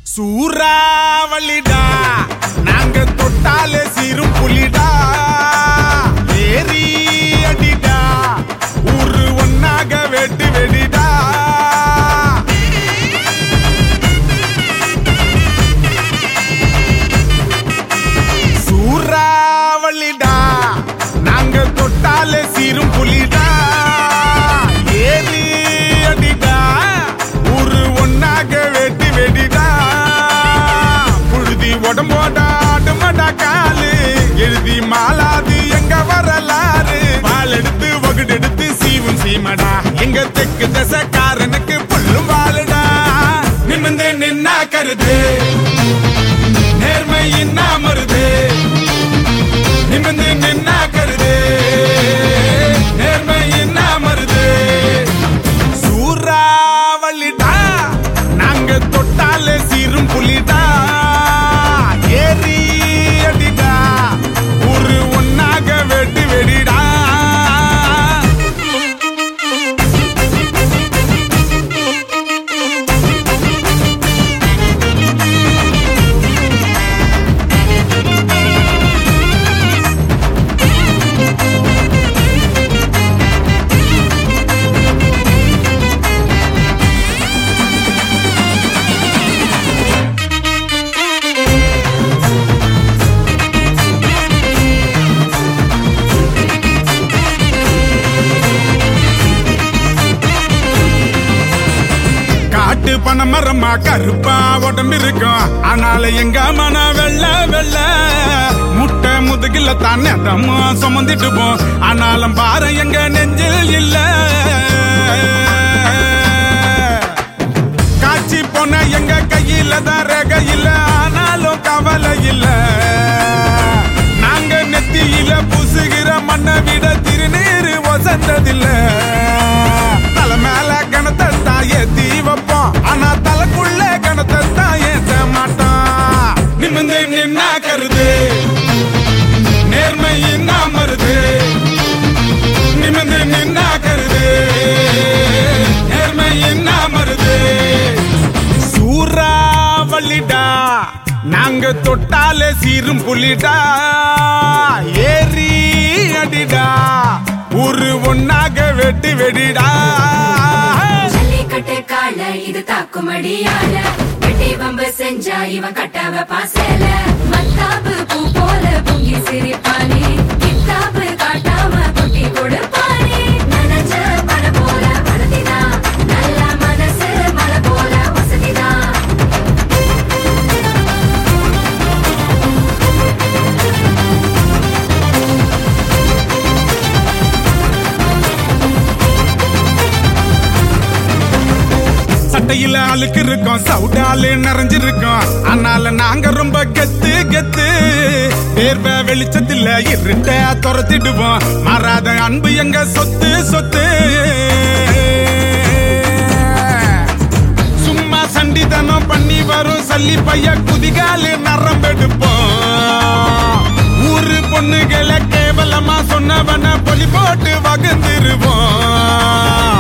சூறாவளிடா நாங்க தொட்டாலே சீரும் புலிடா ஏறி அடிடா ஊரு ஒன்னாக வெட்டு வெடிடா சூறாவளிடா நாங்க தொட்டாலே சீரும் புலிடா ஏறி அடிடா ஊரு ஒன்னாக வெட்டி வெடிடா புழுதி உடம்போட ஆடுமடா காலு எழுதி மாலாது எங்க வரலாறு பால் எடுத்து வகுடு எடுத்து சீவும் சீமடா எங்க தெற்கு தசக்காரனுக்கு புல்லும் வாழுடா நிமிந்து நின்னா கருது நேர்மை இன்னா மருது நிமிந்து நின்னா கருது நேர்மை இன்னா மருது சூறாவளிடா நாங்க தொட்டாலே சீரும் புலிடா ஏறி அடிடா ஒரு ஒன்னாக வெட்டி வெடிடா காட்டு பண மரமா கருப்பா உடம்பு இருக்கும் ஆனால எங்க மன வெள்ள வெள்ள முட்டை முதுகில தான் நேரமா சுமந்துட்டு போம் ஆனாலும் பாரு எங்க நெஞ்சில் இல்ல காட்சி போன எங்க கையில தான் ரேக இல்ல ஆனாலும் கவலை இல்ல நாங்க நெத்தியில பூசுகிற மண்ணை விட திருநீர் வசந்ததில்ல தலை மேல கணத்தை தான் ஏத்தி வைப்போம் ஆனா தலைக்குள்ள கணத்தை தான் ஏத்த மாட்டோம் நிமிந்து நின்னா கருது நேர்மை இன்னா மருது நிமிந்து நின்னா கருது நேர்மை இன்னா மருது சூறாவளிடா நாங்க தொட்டாலே சீரும் புலிடா ஏறி அடிடா ஒரு ஒன்னாக வெட்டி வெடிடா ஜல்லிக்கட்டு கால இது தாக்குமடியால வெட்டி வம்பு செஞ்சா இவன் கட்டவ பாசல மத்தாப்பு பூ போல பொங்கி சிரிப்பானே கித்தாப்பு காட்டாம கொட்டி கொடுப்பானே நனைஞ்ச பல போல படுத்திதான் நல்ல மனசு மலை போல வசதிதான் சட்டையில அழுக்கு இருக்கும் சவுடாலு நிறைஞ்சிருக்கும் ஆனால நாங்க ரொம்ப கெத்து கெத்து வேர்வ வெளிச்சத்துல இருட்ட துரத்திடுவோம் மாறாத அன்பு எங்க சொத்து சொத்து சும்மா சண்டிதனம் பண்ணி வரும் சல்லி பைய குதிகாலு நரம்பெடுப்போம் ஊரு பொண்ணுகளை கேவலமா சொன்னவன பொலி போட்டு வகுந்துருவோம்